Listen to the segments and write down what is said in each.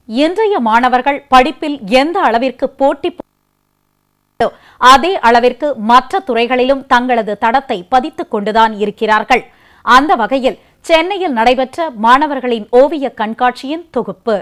இன்றைய மாணவர்கள் படிப்பில் எந்த அளவிற்கு போட்டி போ- அதே அளவிற்கு மற்ற துறைகளிலும் தங்களது தடத்தை பதித்துக் கொண்டுதான் இருக்கிறார்கள் அந்த வகையில் சென்னையில் நடைபெற்ற மாணவர்களின் ஓவிய கண்காட்சியின் தொகுப்பு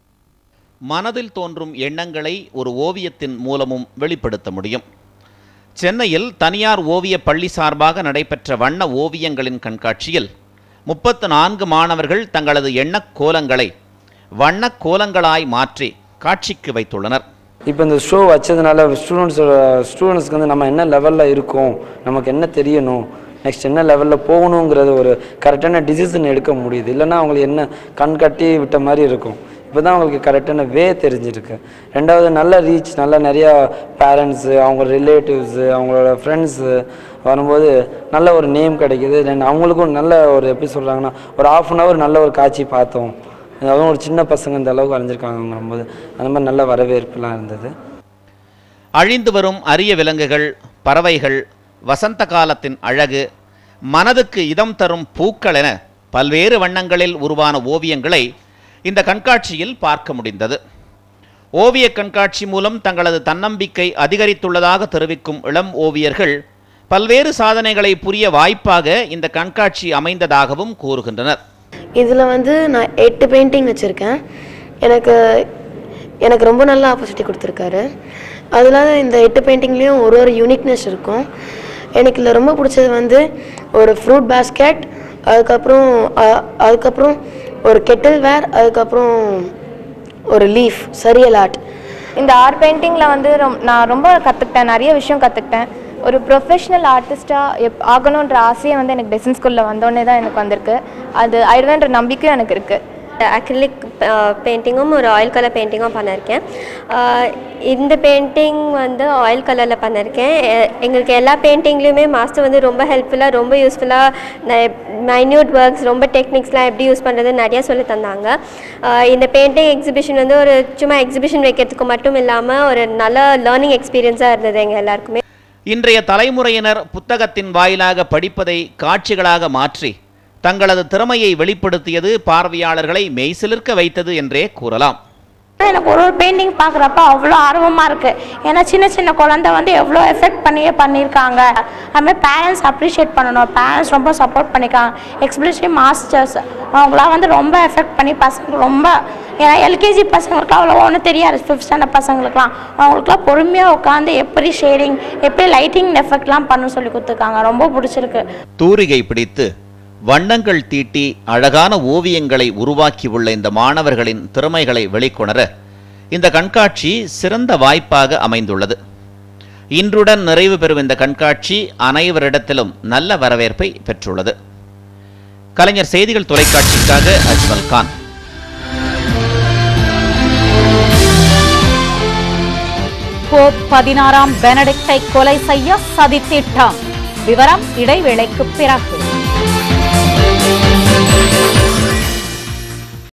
மனதில் தோன்றும் எண்ணங்களை ஒரு ஓவியத்தின் மூலமும் வெளிப்படுத்த முடியும் சென்னையில் தனியார் ஓவிய பள்ளி சார்பாக நடைபெற்ற வண்ண ஓவியங்களின் கண்காட்சியில் முப்பத்து நான்கு மாணவர்கள் தங்களது எண்ணக் கோலங்களை வண்ணக் கோலங்களாய் மாற்றி காட்சிக்கு வைத்துள்ளனர் இப்போ இந்த ஷோ வச்சதுனால ஸ்டூடெண்ட்ஸோட ஸ்டூடெண்ட்ஸ்க்கு வந்து நம்ம என்ன லெவலில் இருக்கோம் நமக்கு என்ன தெரியணும் நெக்ஸ்ட் என்ன லெவலில் போகணுங்கிறது ஒரு கரெக்டான டிசிஷன் எடுக்க முடியுது இல்லைன்னா அவங்களுக்கு என்ன கண் கட்டி விட்ட மாதிரி இருக்கும் இப்போ தான் அவங்களுக்கு கரெக்டான வே தெரிஞ்சிருக்கு ரெண்டாவது நல்ல ரீச் நல்ல நிறையா பேரண்ட்ஸு அவங்க ரிலேட்டிவ்ஸு அவங்களோட ஃப்ரெண்ட்ஸு வரும்போது நல்ல ஒரு நேம் கிடைக்குது தென் அவங்களுக்கும் நல்ல ஒரு எப்படி சொல்கிறாங்கன்னா ஒரு ஆஃப் அன் ஹவர் நல்ல ஒரு காட்சி பார்த்தோம் அதுவும் ஒரு சின்ன பசங்க இந்த அளவுக்கு வரைஞ்சிருக்காங்கங்கும்போது அந்த மாதிரி நல்ல வரவேற்புலாம் இருந்தது அழிந்து வரும் அரிய விலங்குகள் பறவைகள் வசந்த காலத்தின் அழகு மனதுக்கு இதம் தரும் பூக்கள் என பல்வேறு வண்ணங்களில் உருவான ஓவியங்களை இந்த கண்காட்சியில் பார்க்க முடிந்தது ஓவிய கண்காட்சி மூலம் தங்களது தன்னம்பிக்கை அதிகரித்துள்ளதாக தெரிவிக்கும் இளம் ஓவியர்கள் பல்வேறு சாதனைகளை புரிய வாய்ப்பாக இந்த கண்காட்சி அமைந்ததாகவும் கூறுகின்றனர் இதில் வந்து நான் எட்டு பெயிண்டிங் வச்சுருக்கேன் எனக்கு எனக்கு ரொம்ப நல்ல ஆப்பர்ச்சுனிட்டி கொடுத்துருக்காரு அதில் இந்த எட்டு பெயிண்டிங்லேயும் ஒரு ஒரு யூனிக்னஸ் இருக்கும் எனக்கு இதில் ரொம்ப பிடிச்சது வந்து ஒரு ஃப்ரூட் பேஸ்கெட் அதுக்கப்புறம் அ- அதுக்கப்புறம் ஒரு கெட்டில் வேர் அதுக்கப்புறம் ஒரு லீஃப் சரியல் ஆர்ட் இந்த ஆர்ட் பெயிண்டிங்கில் வந்து ரொம் நான் ரொம்ப கற்றுக்கிட்டேன் நிறைய விஷயம் கற்றுக்கிட்டேன் ஒரு ப்ரொஃபஷ்னல் ஆர்டிஸ்ட்டாக எப் ஆகணுன்ற ஆசையை வந்து எனக்கு டெசன் ஸ்கூலில் வந்தோடனே தான் எனக்கு வந்திருக்கு அது ஆயிடுவேன்ற நம்பிக்கையும் எனக்கு இருக்குது அக்ரிலிக் பெயிண்டிங்கும் ஒரு ஆயில் கலர் பெயிண்டிங்கும் பண்ணியிருக்கேன் அஹ் இந்த பெயிண்டிங் வந்து ஆயில் கலரில் பண்ணியிருக்கேன் எ- எங்களுக்கு எல்லா பெயிண்டிங்லேயுமே மாஸ்டர் வந்து ரொம்ப ஹெல்ப்ஃபுல்லாக ரொம்ப யூஸ்ஃபுல்லாக மைன்யூட் ஒர்க்ஸ் ரொம்ப டெக்னிக்ஸ்லாம் எப்படி யூஸ் பண்ணுறது நிறையா சொல்லி தந்தாங்க அஹ் இந்த பெயிண்டிங் எக்ஸிபிஷன் வந்து ஒரு சும்மா எக்ஸிபிஷன் வைக்கிறதுக்கு மட்டும் இல்லாமல் ஒரு நல்ல லேர்னிங் எக்ஸ்பீரியன்ஸாக இருந்தது எங்கள் எல்லாருக்குமே இன்றைய தலைமுறையினர் புத்தகத்தின் வாயிலாக படிப்பதை காட்சிகளாக மாற்றி தங்களது திறமையை வெளிப்படுத்தியது பார்வையாளர்களை மெய்சிலிர்க்க வைத்தது என்றே கூறலாம் எனக்கு ஒரு ஒரு பெயிண்டிங் பார்க்குறப்ப அவ்வளோ ஆர்வமாக இருக்குது ஏன்னா சின்ன சின்ன குழந்தை வந்து எவ்வளோ எஃபெக்ட் பண்ணியே பண்ணியிருக்காங்க அதுமாதிரி பேரண்ட்ஸ் அப்ரிஷியேட் பண்ணணும் பேரண்ட்ஸ் ரொம்ப சப்போர்ட் பண்ணியிருக்காங்க எக்ஸ்பிளஸ்லி மாஸ்டர்ஸ் அவங்களாம் வந்து ரொம்ப எஃபெக்ட் பண்ணி பசங்க ரொம்ப ஏன்னா எல்கேஜி பசங்களுக்குலாம் அவ்வளோ ஒன்றும் தெரியாது ஃபிஃப்த் ஸ்டாண்டர்ட் பசங்களுக்குலாம் அவங்களுக்குலாம் பொறுமையாக உட்காந்து எப்படி ஷேடிங் எப்படி லைட்டிங் எஃபெக்ட்லாம் பண்ண சொல்லி கொடுத்துருக்காங்க ரொம்ப பிடிச்சிருக்கு தூரிகை பிடித்து வண்ணங்கள் தீட்டி அழகான ஓவியங்களை உருவாக்கியுள்ள இந்த மாணவர்களின் திறமைகளை வெளிக்கொணர இந்த கண்காட்சி சிறந்த வாய்ப்பாக அமைந்துள்ளது இன்றுடன் நிறைவு பெறும் இந்த கண்காட்சி அனைவரிடத்திலும் நல்ல வரவேற்பை பெற்றுள்ளது கலைஞர் செய்திகள் தொலைக்காட்சிக்காக அஜ்மல் கான் போப் பதினாறாம் பெனடிக்டை கொலை செய்ய சதித்திட்டம் விவரம் இடைவேளைக்கு பிறகு